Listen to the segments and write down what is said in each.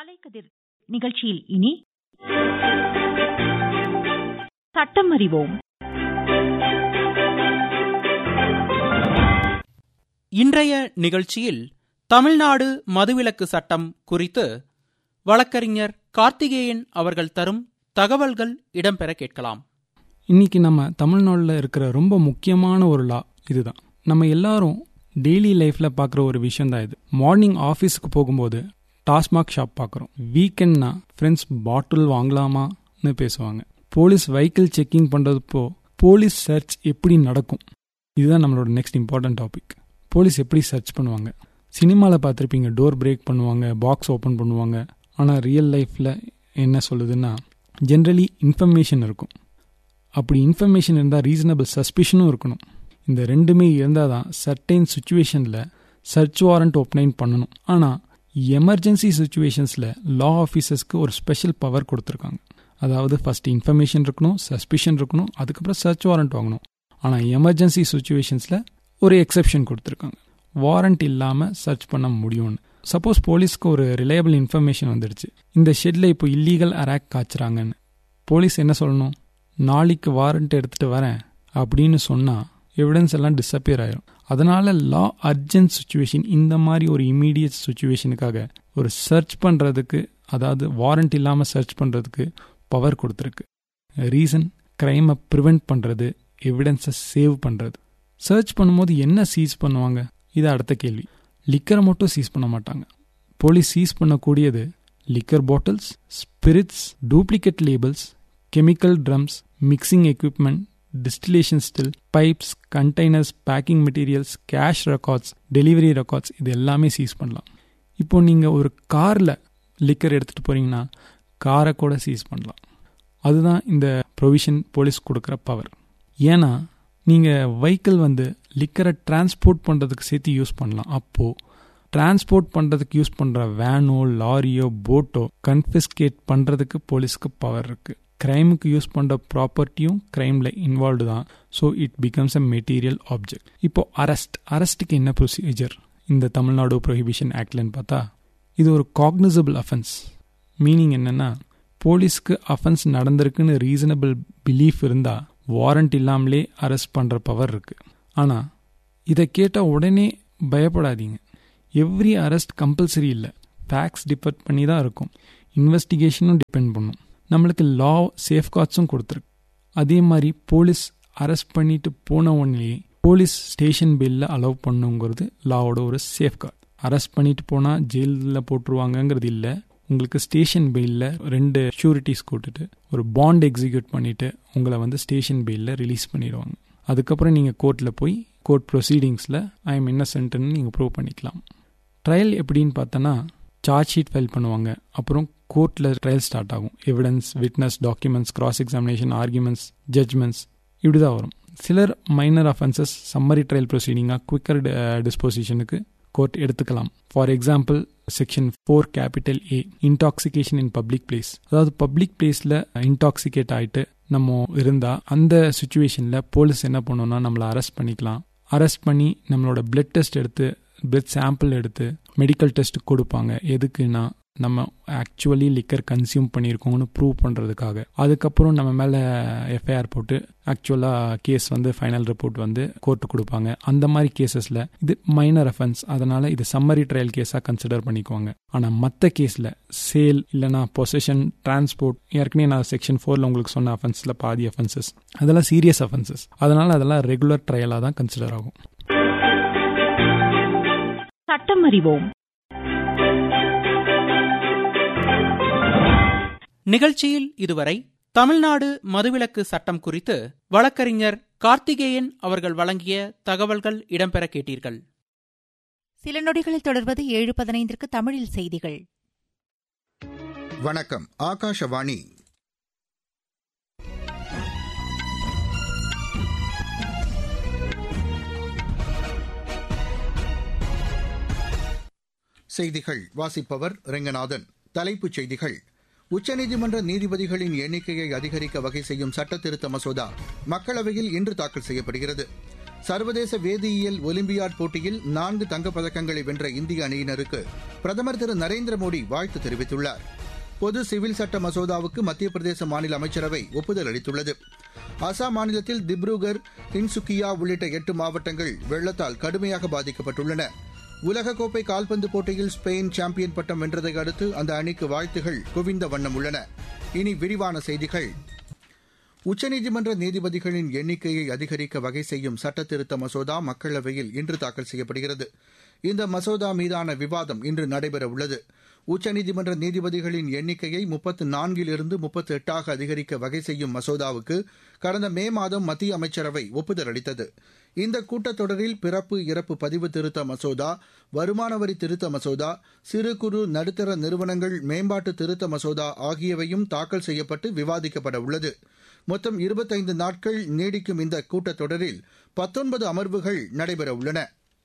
காலை கதிர் நிகழ்ச்சியில் இனி சட்டம் அறிவோம் இன்றைய நிகழ்ச்சியில் தமிழ்நாடு மதுவிலக்கு சட்டம் குறித்து வழக்கறிஞர் கார்த்திகேயன் அவர்கள் தரும் தகவல்கள் இடம்பெற கேட்கலாம் இன்னைக்கு நம்ம தமிழ்நாட்டில் இருக்கிற ரொம்ப முக்கியமான ஒரு லா இதுதான் நம்ம எல்லாரும் டெய்லி லைஃப்ல பார்க்குற ஒரு விஷயம் தான் இது மார்னிங் ஆஃபீஸுக்கு போகும்போது டாஸ்மாக் ஷாப் பார்க்குறோம் வீக்கெண்ட்னா ஃப்ரெண்ட்ஸ் பாட்டில் வாங்கலாமான்னு பேசுவாங்க போலீஸ் வெஹிக்கிள் செக்கிங் பண்ணுறதுப்போ போலீஸ் சர்ச் எப்படி நடக்கும் இதுதான் நம்மளோட நெக்ஸ்ட் இம்பார்ட்டன்ட் டாபிக் போலீஸ் எப்படி சர்ச் பண்ணுவாங்க சினிமாவில் பார்த்துருப்பீங்க டோர் பிரேக் பண்ணுவாங்க பாக்ஸ் ஓப்பன் பண்ணுவாங்க ஆனால் ரியல் லைஃப்பில் என்ன சொல்லுதுன்னா ஜென்ரலி இன்ஃபர்மேஷன் இருக்கும் அப்படி இன்ஃபர்மேஷன் இருந்தால் ரீசனபிள் சஸ்பிஷனும் இருக்கணும் இந்த ரெண்டுமே இருந்தால் தான் சர்டைன் சுச்சுவேஷனில் சர்ச் வாரண்ட் ஓப்பனைன் பண்ணணும் ஆனால் எமர்ஜென்சி சுச்சுவேஷன்ஸில் லா ஆஃபீஸர்ஸ்க்கு ஒரு ஸ்பெஷல் பவர் கொடுத்துருக்காங்க அதாவது ஃபர்ஸ்ட் இன்ஃபர்மேஷன் இருக்கணும் சஸ்பிஷன் இருக்கணும் அதுக்கப்புறம் சர்ச் வாரண்ட் வாங்கணும் ஆனால் எமர்ஜென்சி சுச்சுவேஷன்ஸில் ஒரு எக்ஸெப்ஷன் கொடுத்துருக்காங்க வாரண்ட் இல்லாமல் சர்ச் பண்ண முடியும்னு சப்போஸ் போலீஸ்க்கு ஒரு ரிலையபிள் இன்ஃபர்மேஷன் வந்துடுச்சு இந்த ஷெட்டில் இப்போ இல்லீகல் அராக் காய்ச்சுறாங்கன்னு போலீஸ் என்ன சொல்லணும் நாளைக்கு வாரண்ட் எடுத்துகிட்டு வரேன் அப்படின்னு சொன்னால் எவிடன்ஸ் எல்லாம் டிஸப்பியர் ஆயிரும் அதனால லா அர்ஜென்ட் சுச்சுவேஷன் இந்த மாதிரி ஒரு இமீடியட் சுச்சுவேஷனுக்காக ஒரு சர்ச் பண்ணுறதுக்கு அதாவது வாரண்ட் இல்லாமல் சர்ச் பண்ணுறதுக்கு பவர் கொடுத்துருக்கு ரீசன் க்ரைமை ப்ரிவெண்ட் பண்ணுறது எவிடன்ஸை சேவ் பண்ணுறது சர்ச் பண்ணும்போது என்ன சீஸ் பண்ணுவாங்க இது அடுத்த கேள்வி லிக்கரை மட்டும் சீஸ் பண்ண மாட்டாங்க போலீஸ் சீஸ் பண்ணக்கூடியது liquor bottles spirits duplicate labels chemical drums mixing equipment distillation still pipes containers packing materials cash records delivery records இது எல்லாமே சீஸ் பண்ணலாம் இப்போ நீங்கள் ஒரு காரில் லிக்கர் எடுத்துகிட்டு போகிறீங்கன்னா காரை கூட சீஸ் பண்ணலாம் அதுதான் இந்த ப்ரொவிஷன் போலீஸ் கொடுக்குற பவர் ஏன்னா நீங்கள் வெஹிக்கிள் வந்து லிக்கரை டிரான்ஸ்போர்ட் பண்ணுறதுக்கு சேர்த்து யூஸ் பண்ணலாம் அப்போது டிரான்ஸ்போர்ட் பண்ணுறதுக்கு யூஸ் பண்ணுற வேனோ லாரியோ போட்டோ கன்ஃபிஸ்கேட் பண்ணுறதுக்கு போலீஸ்க்கு பவர் இருக்குது கிரைமுக்கு யூஸ் பண்ணுற ப்ராப்பர்ட்டியும் கிரைமில் இன்வால்வ்டு தான் so it becomes a material object இப்போ அரெஸ்ட் அரெஸ்ட்டுக்கு என்ன ப்ரொசீஜர் இந்த தமிழ்நாடு ப்ரொஹிபிஷன் ஆக்ட்லன்னு பார்த்தா இது ஒரு காக்னிசபிள் அஃபென்ஸ் மீனிங் என்னென்னா போலீஸ்க்கு அஃபென்ஸ் நடந்திருக்குன்னு ரீசனபிள் பிலீஃப் இருந்தால் வாரண்ட் இல்லாமலே அரெஸ்ட் பண்ணுற பவர் இருக்குது ஆனால் இதை கேட்டால் உடனே பயப்படாதீங்க எவ்ரி அரெஸ்ட் கம்பல்சரி இல்லை ஃபேக்ஸ் டிபெண்ட் பண்ணி தான் இருக்கும் இன்வெஸ்டிகேஷனும் டிபெண்ட் பண்ணும் நம்மளுக்கு லா சேஃப்கார்ட்ஸும் கொடுத்துருக்கு அதே மாதிரி போலீஸ் அரெஸ்ட் பண்ணிட்டு போன உடனே போலீஸ் ஸ்டேஷன் பெயிலில் அலோவ் பண்ணுங்கிறது லாவோட ஒரு சேஃப்கார்ட் அரெஸ்ட் பண்ணிட்டு போனால் ஜெயிலில் போட்டுருவாங்கங்கிறது இல்லை உங்களுக்கு ஸ்டேஷன் பெயிலில் ரெண்டு ஷூரிட்டிஸ் கூட்டுட்டு ஒரு பாண்ட் எக்ஸிக்யூட் பண்ணிட்டு உங்களை வந்து ஸ்டேஷன் பெயிலில் ரிலீஸ் பண்ணிடுவாங்க அதுக்கப்புறம் நீங்கள் கோர்ட்டில் போய் கோர்ட் ப்ரொசீடிங்ஸில் ஐ எம் இன்னசென்ட்னு நீங்கள் ப்ரூவ் பண்ணிக்கலாம் ட்ரையல் எப்படின்னு பார்த்தோன்னா சார்ஜ் ஷீட் ஃபைல் பண்ணுவாங்க அப்புறம் கோர்ட்டில் ட்ரையல் ஸ்டார்ட் ஆகும் evidence witness documents cross examination arguments judgements இப்படி தான் வரும் சிலர் மைனர் அஃபென்சஸ் சம்மரி ட்ரையல் ப்ரொசீடிங்காக குவிக்கர் டிஸ்போசிஷனுக்கு கோர்ட் எடுத்துக்கலாம் for example section four capital A intoxication in public place அதாவது பப்ளிக் பிளேஸில் இன்டாக்சிகேட் ஆகிட்டு நம்ம இருந்தால் அந்த சுச்சுவேஷனில் போலீஸ் என்ன பண்ணோம்னா நம்மளை அரெஸ்ட் பண்ணிக்கலாம் அரெஸ்ட் பண்ணி நம்மளோட பிளட் டெஸ்ட் எடுத்து பிளட் சாம்பிள் எடுத்து மெடிக்கல் டெஸ்ட் கொடுப்பாங்க எதுக்குன்னா நம்ம ஆக்சுவலி லிக்கர் கன்சியூம் பண்ணியிருக்கோம்னு ப்ரூவ் பண்ணுறதுக்காக அதுக்கப்புறம் நம்ம மேலே எஃப்ஐஆர் போட்டு ஆக்சுவலாக கேஸ் வந்து ஃபைனல் ரிப்போர்ட் வந்து கோர்ட்டு கொடுப்பாங்க அந்த மாதிரி கேசஸில் இது மைனர் அஃபென்ஸ் அதனால் இது சம்மரி ட்ரையல் கேஸாக கன்சிடர் பண்ணிக்குவாங்க ஆனால் மற்ற கேஸில் சேல் இல்லைனா பொசஷன் டிரான்ஸ்போர்ட் ஏற்கனவே நான் செக்ஷன் ஃபோரில் உங்களுக்கு சொன்ன அஃபென்ஸில் பாதி அஃபென்சஸ் அதெல்லாம் சீரியஸ் அஃபென்சஸ் அதனால் அதெல்லாம் ரெகுலர் ட்ரையலாக தான் கன்சிடர் ஆகும் சட்டம் அறிவோம் நிகழ்ச்சியில் இதுவரை தமிழ்நாடு மதுவிலக்கு சட்டம் குறித்து வழக்கறிஞர் கார்த்திகேயன் அவர்கள் வழங்கிய தகவல்கள் இடம்பெற கேட்டீர்கள் சில நொடிகளில் தொடர்வது ஏழு பதினைந்திற்கு தமிழில் செய்திகள் வணக்கம் ஆகாஷவாணி செய்திகள் வாசிப்பவர் ரெங்கநாதன் தலைப்புச் செய்திகள் உச்சநீதிமன்ற நீதிபதிகளின் எண்ணிக்கையை அதிகரிக்க வகை செய்யும் சட்ட திருத்த மசோதா மக்களவையில் இன்று தாக்கல் செய்யப்படுகிறது சர்வதேச வேதியியல் ஒலிம்பியாட் போட்டியில் நான்கு தங்கப்பதக்கங்களை வென்ற இந்திய அணியினருக்கு பிரதமர் திரு நரேந்திர மோடி வாழ்த்து தெரிவித்துள்ளார் பொது சிவில் சட்ட மசோதாவுக்கு மத்திய பிரதேச மாநில அமைச்சரவை ஒப்புதல் அளித்துள்ளது அசாம் மாநிலத்தில் திப்ருகர் தின்சுக்கியா உள்ளிட்ட எட்டு மாவட்டங்கள் வெள்ளத்தால் கடுமையாக பாதிக்கப்பட்டுள்ளன உலகக்கோப்பை கால்பந்து போட்டியில் ஸ்பெயின் சாம்பியன் பட்டம் வென்றதை அடுத்து அந்த அணிக்கு வாழ்த்துகள் குவிந்த வண்ணம் உள்ளன இனி விரிவான செய்திகள் உச்சநீதிமன்ற நீதிபதிகளின் எண்ணிக்கையை அதிகரிக்க வகை செய்யும் சட்டத்திருத்த மசோதா மக்களவையில் இன்று தாக்கல் செய்யப்படுகிறது இந்த மசோதா மீதான விவாதம் இன்று நடைபெறவுள்ளது உச்சநீதிமன்ற நீதிபதிகளின் எண்ணிக்கையை முப்பத்து நான்கிலிருந்து முப்பத்து எட்டாக அதிகரிக்க வகை செய்யும் மசோதாவுக்கு கடந்த மே மாதம் மத்திய அமைச்சரவை ஒப்புதல் அளித்தது இந்த கூட்டத்தொடரில் பிறப்பு இறப்பு பதிவு திருத்த மசோதா வருமான வரி திருத்த மசோதா சிறு குறு நடுத்தர நிறுவனங்கள் மேம்பாட்டு திருத்த மசோதா ஆகியவையும் தாக்கல் செய்யப்பட்டு விவாதிக்கப்பட உள்ளது மொத்தம் இருபத்தைந்து நாட்கள் நீடிக்கும் இந்த கூட்டத்தொடரில் பத்தொன்பது அமர்வுகள் நடைபெறவுள்ளன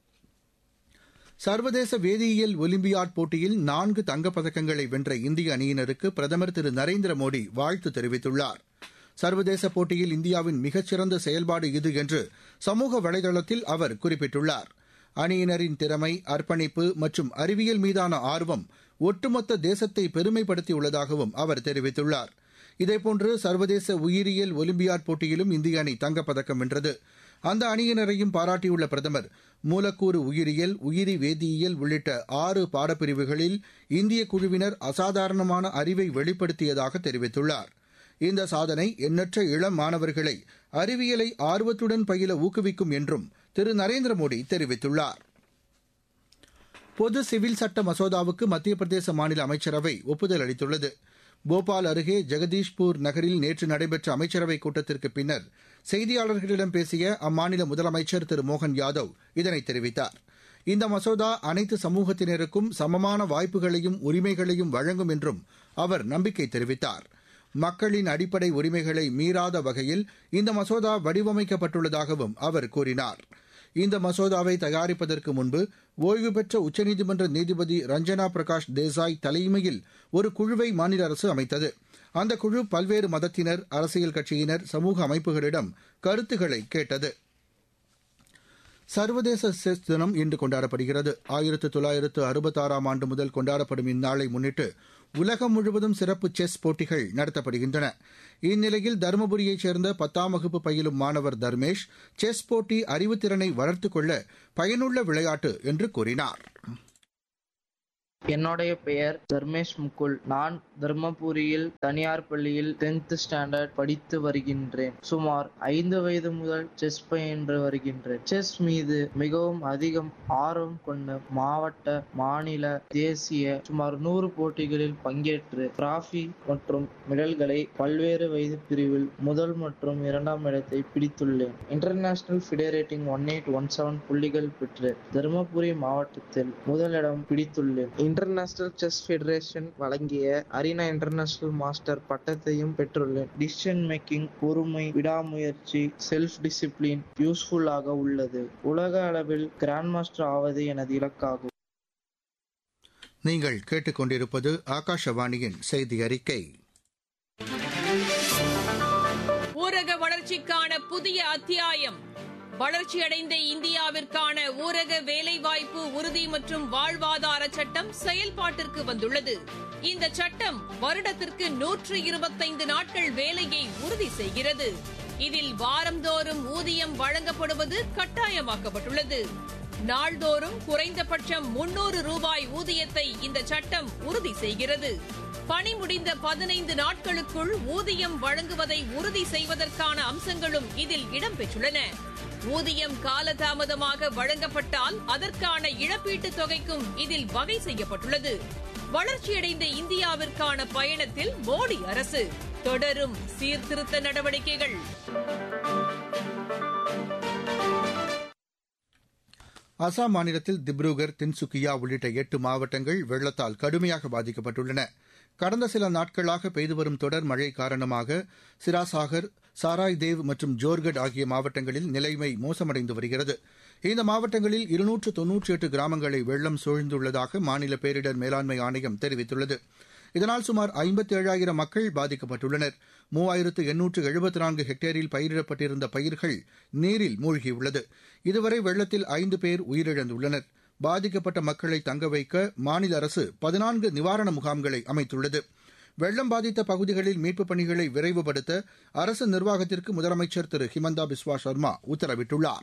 சர்வதேச வேதியியல் ஒலிம்பியாட் போட்டியில் நான்கு தங்கப்பதக்கங்களை வென்ற இந்திய அணியினருக்கு பிரதமர் திரு நரேந்திர மோடி வாழ்த்து தெரிவித்துள்ளார் சர்வதேச போட்டியில் இந்தியாவின் மிகச்சிறந்த செயல்பாடு இது என்று சமூக வலைதளத்தில் அவர் குறிப்பிட்டுள்ளார் அணியினரின் திறமை அர்ப்பணிப்பு மற்றும் அறிவியல் மீதான ஆர்வம் ஒட்டுமொத்த தேசத்தை பெருமைப்படுத்தியுள்ளதாகவும் அவர் தெரிவித்துள்ளார் இதேபோன்று சர்வதேச உயிரியல் ஒலிம்பியாட் போட்டியிலும் இந்திய அணி தங்கப்பதக்கம் வென்றது அந்த அணியினரையும் பாராட்டியுள்ள பிரதமர் மூலக்கூறு உயிரியல் உயிரி வேதியியல் உள்ளிட்ட ஆறு பாடப்பிரிவுகளில் இந்திய குழுவினர் அசாதாரணமான அறிவை வெளிப்படுத்தியதாக தெரிவித்துள்ளார் இந்த சாதனை எண்ணற்ற இளம் மாணவர்களை அறிவியலை ஆர்வத்துடன் பயில ஊக்குவிக்கும் என்றும் திரு நரேந்திர மோடி தெரிவித்துள்ளார் பொது சிவில் சட்ட மசோதாவுக்கு மத்திய பிரதேச மாநில அமைச்சரவை ஒப்புதல் அளித்துள்ளது போபால் அருகே ஜெகதீஷ்பூர் நகரில் நேற்று நடைபெற்ற அமைச்சரவைக் கூட்டத்திற்கு பின்னர் செய்தியாளர்களிடம் பேசிய அம்மாநில முதலமைச்சர் திரு மோகன் யாதவ் இதனை தெரிவித்தார் இந்த மசோதா அனைத்து சமூகத்தினருக்கும் சமமான வாய்ப்புகளையும் உரிமைகளையும் வழங்கும் என்றும் அவர் நம்பிக்கை தெரிவித்தார் மக்களின் அடிப்படை உரிமைகளை மீறாத வகையில் இந்த மசோதா வடிவமைக்கப்பட்டுள்ளதாகவும் அவர் கூறினார் இந்த மசோதாவை தயாரிப்பதற்கு முன்பு ஓய்வு பெற்ற உச்சநீதிமன்ற நீதிபதி ரஞ்சனா பிரகாஷ் தேசாய் தலைமையில் ஒரு குழுவை மாநில அரசு அமைத்தது அந்த குழு பல்வேறு மதத்தினர் அரசியல் கட்சியினர் சமூக அமைப்புகளிடம் கருத்துக்களை கேட்டது சர்வதேச செஸ் தினம் இன்று கொண்டாடப்படுகிறது ஆயிரத்து தொள்ளாயிரத்து அறுபத்தாறாம் ஆண்டு முதல் கொண்டாடப்படும் இந்நாளை முன்னிட்டு உலகம் முழுவதும் சிறப்பு செஸ் போட்டிகள் நடத்தப்படுகின்றன இந்நிலையில் தருமபுரியைச் சேர்ந்த பத்தாம் வகுப்பு பயிலும் மாணவர் தர்மேஷ் செஸ் போட்டி அறிவுத்திறனை வளர்த்துக் கொள்ள பயனுள்ள விளையாட்டு என்று கூறினார் என்னுடைய பெயர் தர்மேஷ் முகுல் நான் தர்மபுரியில் தனியார் பள்ளியில் டென்த் ஸ்டாண்டர்ட் படித்து வருகின்றேன் சுமார் ஐந்து வயது முதல் செஸ் பயின்று வருகின்றேன் செஸ் மீது மிகவும் அதிகம் ஆர்வம் கொண்ட மாவட்ட மாநில தேசிய சுமார் நூறு போட்டிகளில் பங்கேற்று டிராஃபி மற்றும் மெடல்களை பல்வேறு வயது பிரிவில் முதல் மற்றும் இரண்டாம் இடத்தை பிடித்துள்ளேன் international FIDE rating one eight one seven புள்ளிகள் பெற்று தருமபுரி மாவட்டத்தில் முதலிடம் பிடித்துள்ளேன் இன்டர்நேஷனல் செஸ் ஃபெடரேஷன் வழங்கிய அரினா இன்டர்நேஷனல் மாஸ்டர் பட்டத்தையும் பெற்றுள்ளேன் டிசிஷன் மேக்கிங் பொறுமை விடாமுயற்சி செல்ஃப் டிசிப்ளின் யூஸ்ஃபுல்லாக உள்ளது உலக அளவில் கிராண்ட் மாஸ்டர் ஆவது எனது இலக்காகும் நீங்கள் கேட்டுக்கொண்டிருப்பது ஆகாஷவாணியின் செய்தி அறிக்கை ஊரக வளர்ச்சிக்கான புதிய அத்தியாயம் வளர்ச்சியடைந்த இந்தியாவிற்கான ஊரக வேலைவாய்ப்பு உறுதி மற்றும் வாழ்வாதார சட்டம் செயல்பாட்டிற்கு வந்துள்ளது இந்த சட்டம் வருடத்திற்கு நூற்று இருபத்தைந்து நாட்கள் வேலையை உறுதி செய்கிறது இதில் வாரந்தோறும் ஊதியம் வழங்கப்படுவது கட்டாயமாக்கப்பட்டுள்ளது நாள்தோறும் குறைந்தபட்சம் முன்னூறு ரூபாய் ஊதியத்தை இந்த சட்டம் உறுதி செய்கிறது பணி முடிந்த பதினைந்து நாட்களுக்குள் ஊதியம் வழங்குவதை உறுதி செய்வதற்கான அம்சங்களும் இதில் இடம்பெற்றுள்ளன ஊதியம் காலதாமதமாக வழங்கப்பட்டால் அதற்கான இழப்பீட்டுத் தொகைக்கும் இதில் வகை செய்யப்பட்டுள்ளது வளர்ச்சியடைந்த இந்தியாவிற்கான பயணத்தில் மோடி அரசு தொடரும் சீர்திருத்த நடவடிக்கைகள் அசாம் மாநிலத்தில் திப்ருகர் தின்சுக்கியா உள்ளிட்ட எட்டு மாவட்டங்கள் வெள்ளத்தால் கடுமையாக பாதிக்கப்பட்டுள்ளன கடந்த சில நாட்களாக பெய்து வரும் தொடர் மழை காரணமாக சிராசாகர் சாராய் தேவ் மற்றும் ஜோர்கட் ஆகிய மாவட்டங்களில் நிலைமை மோசமடைந்து வருகிறது இந்த மாவட்டங்களில் இருநூற்று தொன்னூற்றி எட்டு கிராமங்களை வெள்ளம் சூழ்ந்துள்ளதாக மாநில பேரிடர் மேலாண்மை ஆணையம் தெரிவித்துள்ளது இதனால் சுமார் ஐம்பத்தி ஏழாயிரம் மக்கள் பாதிக்கப்பட்டுள்ளனர் மூவாயிரத்து எண்ணூற்று எழுபத்தி நான்கு ஹெக்டேரில் பயிரிடப்பட்டிருந்த பயிர்கள் நீரில் மூழ்கியுள்ளது இதுவரை வெள்ளத்தில் ஐந்து பேர் உயிரிழந்துள்ளனர் பாதிக்கப்பட்ட மக்களை தங்க வைக்க மாநில அரசு பதினான்கு நிவாரண முகாம்களை அமைத்துள்ளது வெள்ளம் பாதித்த பகுதிகளில் மீட்புப் பணிகளை விரைவுபடுத்த அரசு நிர்வாகத்திற்கு முதலமைச்சர் திரு ஹிமந்தா பிஸ்வா சர்மா உத்தரவிட்டுள்ளார்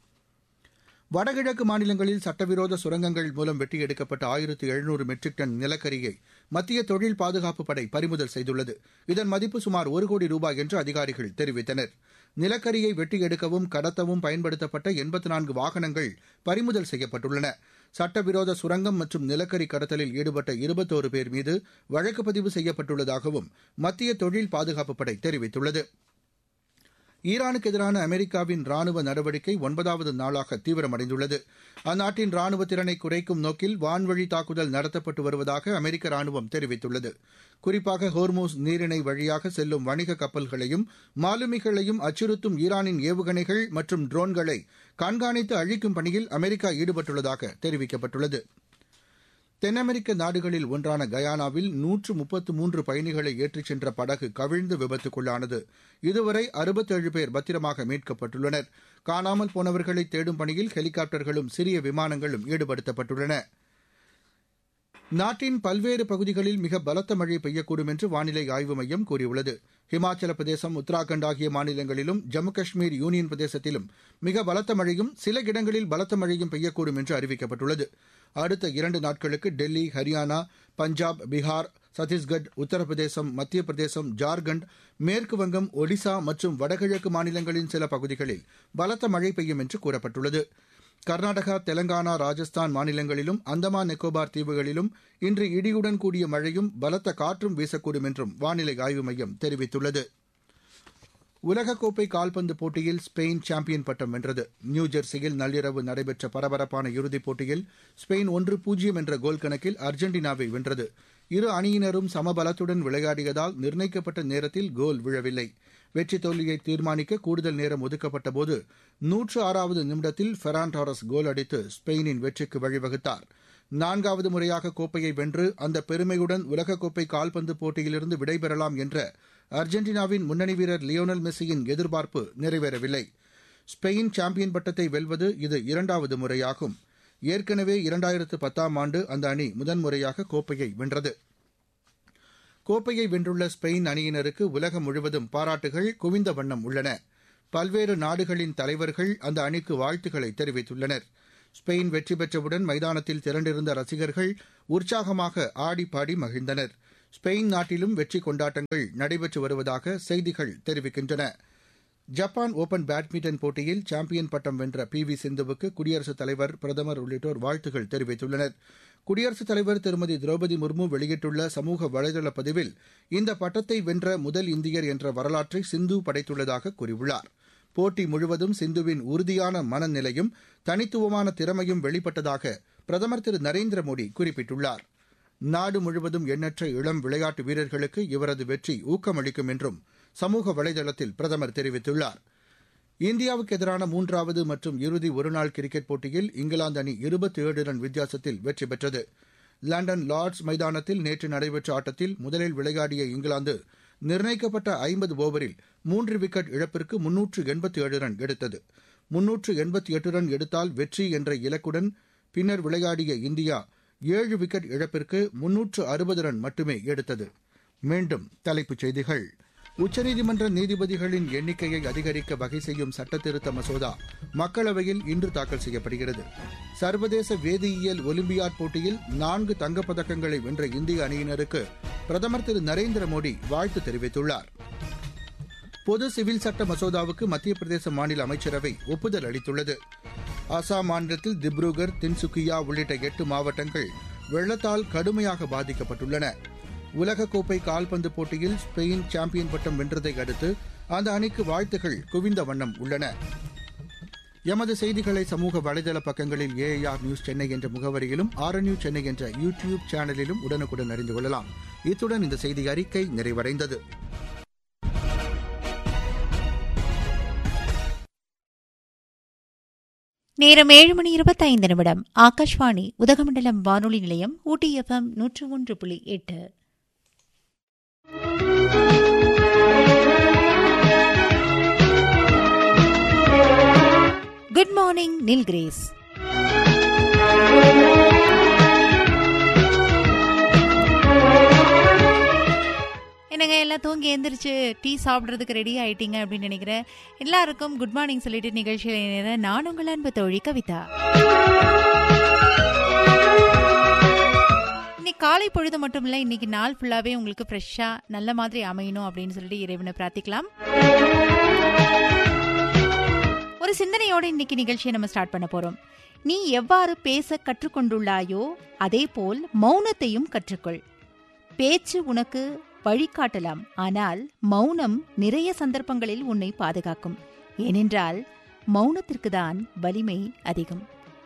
வடகிழக்கு மாநிலங்களில் சட்டவிரோத சுரங்கங்கள் மூலம் வெட்டி எடுக்கப்பட்ட ஆயிரத்து எழுநூறு மெட்ரிக் டன் நிலக்கரியை மத்திய தொழில் பாதுகாப்பு படை பறிமுதல் செய்துள்ளது இதன் மதிப்பு சுமார் ஒரு கோடி ரூபாய் என்று அதிகாரிகள் தெரிவித்தனர் நிலக்கரியை வெட்டி எடுக்கவும் கடத்தவும் பயன்படுத்தப்பட்ட எண்பத்தி நான்கு வாகனங்கள் பறிமுதல் செய்யப்பட்டுள்ளன சட்டவிரோத சுரங்கம் மற்றும் நிலக்கரி கடத்தலில் ஈடுபட்ட இருபத்தோரு பேர் மீது வழக்கு பதிவு செய்யப்பட்டுள்ளதாகவும் மத்திய தொழில் பாதுகாப்பு படை தெரிவித்துள்ளது ஈரானுக்கு எதிரான அமெரிக்காவின் ராணுவ நடவடிக்கை ஒன்பதாவது நாளாக தீவிரமடைந்துள்ளது அந்நாட்டின் ராணுவ திறனை குறைக்கும் நோக்கில் வான்வழி தாக்குதல் நடத்தப்பட்டு வருவதாக அமெரிக்க ராணுவம் தெரிவித்துள்ளது குறிப்பாக ஹோர்மூஸ் நீரிணை வழியாக செல்லும் வணிக கப்பல்களையும் மாலுமிகளையும் அச்சுறுத்தும் ஈரானின் ஏவுகணைகள் மற்றும் ட்ரோன்களை கண்காணித்து அழிக்கும் பணியில் அமெரிக்கா ஈடுபட்டுள்ளதாக தெரிவிக்கப்பட்டுள்ளது தென் அமெரிக்க நாடுகளில் ஒன்றான கயானாவில் நூற்று முப்பத்து மூன்று பயணிகளை ஏற்றிச் சென்ற படகு கவிழ்ந்து விபத்துக்குள்ளானது இதுவரை அறுபத்தேழு பேர் பத்திரமாக மீட்கப்பட்டுள்ளனர் காணாமல் போனவர்களை தேடும் பணியில் ஹெலிகாப்டர்களும் சிறிய விமானங்களும் ஈடுபடுத்தப்பட்டுள்ளன நாட்டின் பல்வேறு பகுதிகளில் மிக பலத்த மழை பெய்யக்கூடும் என்று வானிலை ஆய்வு மையம் கூறியுள்ளது ஹிமாச்சல பிரதேசம் உத்தராகண்ட் ஆகிய மாநிலங்களிலும் ஜம்மு காஷ்மீர் யூனியன் பிரதேசத்திலும் மிக பலத்த மழையும் சில இடங்களில் பலத்த மழையும் பெய்யக்கூடும் என்று அறிவிக்கப்பட்டுள்ளது அடுத்த இரண்டு நாட்களுக்கு டெல்லி ஹரியானா பஞ்சாப் பீகார் சத்தீஸ்கட் உத்தரப்பிரதேசம் மத்திய பிரதேசம் ஜார்க்கண்ட் மேற்கு வங்கம் ஒடிசா மற்றும் வடகிழக்கு மாநிலங்களின் சில பகுதிகளில் பலத்த மழை பெய்யும் என்று கூறப்பட்டுள்ளது கர்நாடகா தெலங்கானா ராஜஸ்தான் மாநிலங்களிலும் அந்தமான் நிக்கோபார் தீவுகளிலும் இன்று இடியுடன் கூடிய மழையும் பலத்த காற்றும் வீசக்கூடும் என்றும் வானிலை ஆய்வு மையம் தெரிவித்துள்ளது உலகக்கோப்பை கால்பந்து போட்டியில் ஸ்பெயின் சாம்பியன் பட்டம் வென்றது நியூஜெர்சியில் நள்ளிரவு நடைபெற்ற பரபரப்பான இறுதிப் போட்டியில் ஸ்பெயின் ஒன்று பூஜ்ஜியம் என்ற கோல் கணக்கில் அர்ஜென்டினாவை வென்றது இரு அணியினரும் சமபலத்துடன் விளையாடியதால் நிர்ணயிக்கப்பட்ட நேரத்தில் கோல் விழவில்லை வெற்றி தோல்வியை தீர்மானிக்க கூடுதல் நேரம் ஒதுக்கப்பட்ட போது நூற்று ஆறாவது நிமிடத்தில் ஃபெரான் டாரஸ் கோல் அடித்து ஸ்பெயினின் வெற்றிக்கு வழிவகுத்தார் நான்காவது முறையாக கோப்பையை வென்று அந்த பெருமையுடன் உலகக்கோப்பை கால்பந்து போட்டியிலிருந்து விடைபெறலாம் என்ற அர்ஜென்டினாவின் முன்னணி வீரர் லியோனல் மெஸ்ஸியின் எதிர்பார்ப்பு நிறைவேறவில்லை ஸ்பெயின் சாம்பியன் பட்டத்தை வெல்வது இது இரண்டாவது முறையாகும் ஏற்கனவே இரண்டாயிரத்து பத்தாம் ஆண்டு அந்த அணி முதன்முறையாக கோப்பையை வென்றது கோப்பையை வென்றுள்ள ஸ்பெயின் அணியினருக்கு உலகம் முழுவதும் பாராட்டுகள் குவிந்த வண்ணம் உள்ளன பல்வேறு நாடுகளின் தலைவர்கள் அந்த அணிக்கு வாழ்த்துக்களை தெரிவித்துள்ளனர் ஸ்பெயின் வெற்றி பெற்றவுடன் மைதானத்தில் திரண்டிருந்த ரசிகர்கள் உற்சாகமாக ஆடி பாடி மகிழ்ந்தனர் ஸ்பெயின் நாட்டிலும் வெற்றி கொண்டாட்டங்கள் நடைபெற்று வருவதாக செய்திகள் தெரிவிக்கின்றன ஜப்பான் ஓபன் பேட்மிண்டன் போட்டியில் சாம்பியன் பட்டம் வென்ற பி வி சிந்துவுக்கு குடியரசுத் தலைவர் பிரதமர் உள்ளிட்டோர் வாழ்த்துகள் தெரிவித்துள்ளனர் குடியரசுத் தலைவர் திருமதி திரௌபதி முர்மு வெளியிட்டுள்ள சமூக வலைதள பதிவில் இந்த பட்டத்தை வென்ற முதல் இந்தியர் என்ற வரலாற்றை சிந்து படைத்துள்ளதாக கூறியுள்ளார் போட்டி முழுவதும் சிந்துவின் உறுதியான மனநிலையும் தனித்துவமான திறமையும் வெளிப்பட்டதாக பிரதமர் திரு நரேந்திர மோடி குறிப்பிட்டுள்ளார் நாடு முழுவதும் எண்ணற்ற இளம் விளையாட்டு வீரர்களுக்கு இவரது வெற்றி ஊக்கமளிக்கும் என்றும் சமூக வலைதளத்தில் பிரதமர் தெரிவித்துள்ளார் இந்தியாவுக்கு எதிரான மூன்றாவது மற்றும் இறுதி ஒருநாள் கிரிக்கெட் போட்டியில் இங்கிலாந்து அணி இருபத்தி ஏழு ரன் வித்தியாசத்தில் வெற்றி பெற்றது லண்டன் லார்ட்ஸ் மைதானத்தில் நேற்று நடைபெற்ற ஆட்டத்தில் முதலில் விளையாடிய இங்கிலாந்து நிர்ணயிக்கப்பட்ட ஐம்பது ஓவரில் மூன்று விக்கெட் இழப்பிற்கு முன்னூற்று எண்பத்தி ஏழு ரன் எடுத்தது முன்னூற்று எண்பத்தி எட்டு ரன் எடுத்தால் வெற்றி என்ற இலக்குடன் பின்னர் விளையாடிய இந்தியா ஏழு விக்கெட் இழப்பிற்கு முன்னூற்று அறுபது ரன் மட்டுமே எடுத்தது மீண்டும் தலைப்புச் செய்திகள் உச்சநீதிமன்ற நீதிபதிகளின் எண்ணிக்கையை அதிகரிக்க வகை செய்யும் சட்டத்திருத்த மசோதா மக்களவையில் இன்று தாக்கல் செய்யப்படுகிறது சர்வதேச வேதியியல் ஒலிம்பியாட் போட்டியில் நான்கு தங்கப்பதக்கங்களை வென்ற இந்திய அணியினருக்கு பிரதமர் திரு நரேந்திர மோடி வாழ்த்து தெரிவித்துள்ளார் பொது சிவில் சட்ட மசோதாவுக்கு மத்திய பிரதேச மாநில அமைச்சரவை ஒப்புதல் அளித்துள்ளது அசாம் மாநிலத்தில் திப்ருகர் தின்சுக்கியா உள்ளிட்ட எட்டு மாவட்டங்கள் வெள்ளத்தால் கடுமையாக பாதிக்கப்பட்டுள்ளன உலகக்கோப்பை கால்பந்து போட்டியில் ஸ்பெயின் சாம்பியன் பட்டம் வென்றதை அடுத்து அந்த அணிக்கு வாழ்த்துகள் குவிந்த வண்ணம் உள்ளன எமது செய்திகளை சமூக வலைதள பக்கங்களில் ஏஐஆர் நியூஸ் சென்னை என்ற முகவரியிலும் ஆர் நியூஸ் சென்னை என்ற யூ டியூப் சேனலிலும் உடனுக்குடன் அறிந்து கொள்ளலாம் இத்துடன் இந்த செய்தி அறிக்கை நிறைவடைந்தது நேரம் ஏழு மணி இருபத்தைந்து நிமிடம் ஆகாஷ்வாணி உதகமண்டலம் வானொலி நிலையம் ஊட்டி எஃப்எம் நூற்று ஒன்று புள்ளி எட்டு குட் மார்னிங் நில் கிரேஸ் என்னங்க எல்லாம் தூங்கி எந்திரிச்சு டீ சாப்பிட்றதுக்கு ரெடி ஆயிட்டீங்க அப்படின்னு நினைக்கிறேன் எல்லாருக்கும் குட் மார்னிங் சொல்லிட்டு நிகழ்ச்சியில் இணைகிறேன் நான் உங்கள் அன்பு தோழி கவிதா இன்னைக்கு காலை பொழுது மட்டும் இல்லை இன்னைக்கு நாள் ஃபுல்லாவே உங்களுக்கு ஃப்ரெஷ்ஷா நல்ல மாதிரி அமையணும் அப்படின்னு சொல்லிட்டு இறைவனை பிரார்த்திக்கலாம் ஒரு சிந்தனையோட இன்னைக்கு நிகழ்ச்சியை நம்ம ஸ்டார்ட் பண்ண போறோம் நீ எவ்வாறு பேச கற்றுக்கொண்டுள்ளாயோ அதே போல் மௌனத்தையும் கற்றுக்கொள் பேச்சு உனக்கு வழிகாட்டலாம் ஆனால் மௌனம் நிறைய சந்தர்ப்பங்களில் உன்னை பாதுகாக்கும் ஏனென்றால் மௌனத்திற்கு தான் வலிமை அதிகம்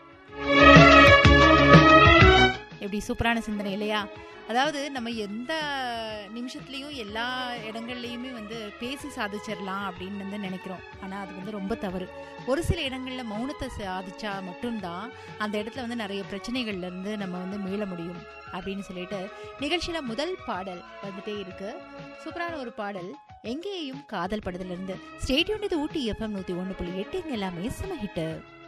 எப்படி சூப்பரான சிந்தனை இல்லையா அதாவது நம்ம எந்த நிமிஷத்துலயும் எல்லா இடங்கள்லயுமே வந்து பேசி சாதிச்சிடலாம் அப்படின்னு வந்து நினைக்கிறோம் ஆனா அது வந்து ரொம்ப தவறு ஒரு சில இடங்கள்ல மௌனத்தை சாதிச்சா மட்டும்தான் அந்த இடத்துல வந்து நிறைய பிரச்சனைகள்ல இருந்து நம்ம வந்து மீள முடியும் அப்படின்னு சொல்லிட்டு நிகழ்ச்சியில முதல் பாடல் வந்துட்டே இருக்கு சூப்பரான ஒரு பாடல் எங்கேயும் காதல் படத்துல இருந்து ஸ்டேடியம் இது ஊட்டி எஃப்எம் நூத்தி ஒண்ணு புள்ளி எட்டு இங்க எல்லாமே சும ஹிட்டு